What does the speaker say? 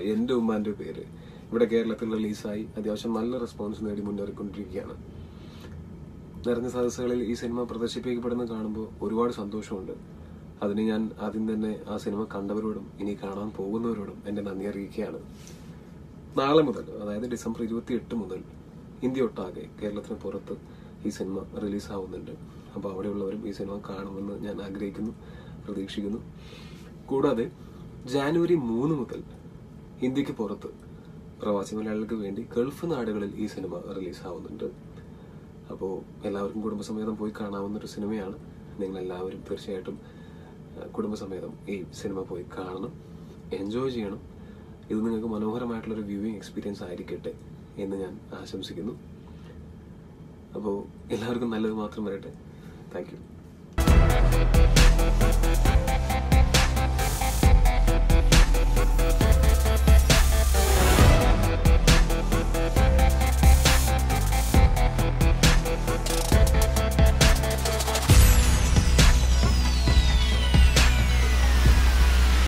എന്റെ ഉമ്മാന്റെ പേര് ഇവിടെ കേരളത്തിൽ റിലീസായി അത്യാവശ്യം നല്ല റെസ്പോൺസ് നേടി മുന്നേറിക്കൊണ്ടിരിക്കുകയാണ് നിറഞ്ഞ സദസ്സുകളിൽ ഈ സിനിമ പ്രദർശിപ്പിക്കപ്പെടുന്നത് കാണുമ്പോൾ ഒരുപാട് സന്തോഷമുണ്ട് അതിന് ഞാൻ ആദ്യം തന്നെ ആ സിനിമ കണ്ടവരോടും ഇനി കാണാൻ പോകുന്നവരോടും എന്റെ നന്ദി അറിയിക്കുകയാണ് നാളെ മുതൽ അതായത് ഡിസംബർ ഇരുപത്തി എട്ട് മുതൽ ഇന്ത്യ ഒട്ടാകെ കേരളത്തിന് പുറത്ത് ഈ സിനിമ റിലീസാവുന്നുണ്ട് അപ്പോൾ അവിടെയുള്ളവരും ഈ സിനിമ കാണുമെന്ന് ഞാൻ ആഗ്രഹിക്കുന്നു പ്രതീക്ഷിക്കുന്നു കൂടാതെ ജാനുവരി മൂന്ന് മുതൽ ഇന്ത്യക്ക് പുറത്ത് പ്രവാസി മലയാളികൾക്ക് വേണ്ടി ഗൾഫ് നാടുകളിൽ ഈ സിനിമ റിലീസാവുന്നുണ്ട് അപ്പോൾ എല്ലാവർക്കും കുടുംബസമേതം പോയി കാണാവുന്ന ഒരു സിനിമയാണ് നിങ്ങൾ എല്ലാവരും തീർച്ചയായിട്ടും ആ, കുടുംബസമേതം ഈ സിനിമ പോയി കാണണം എൻജോയ് ചെയ്യണം ഇത് നിങ്ങൾക്ക് മനോഹരമായിട്ടുള്ള ഒരു വ്യൂവിംഗ് എക്സ്പീരിയൻസ് ആയിരിക്കട്ടെ എന്ന് ഞാൻ ആശംസിക്കുന്നു അപ്പോൾ എല്ലാവർക്കും നല്ലത് മാത്രം വരട്ടെ താങ്ക് യു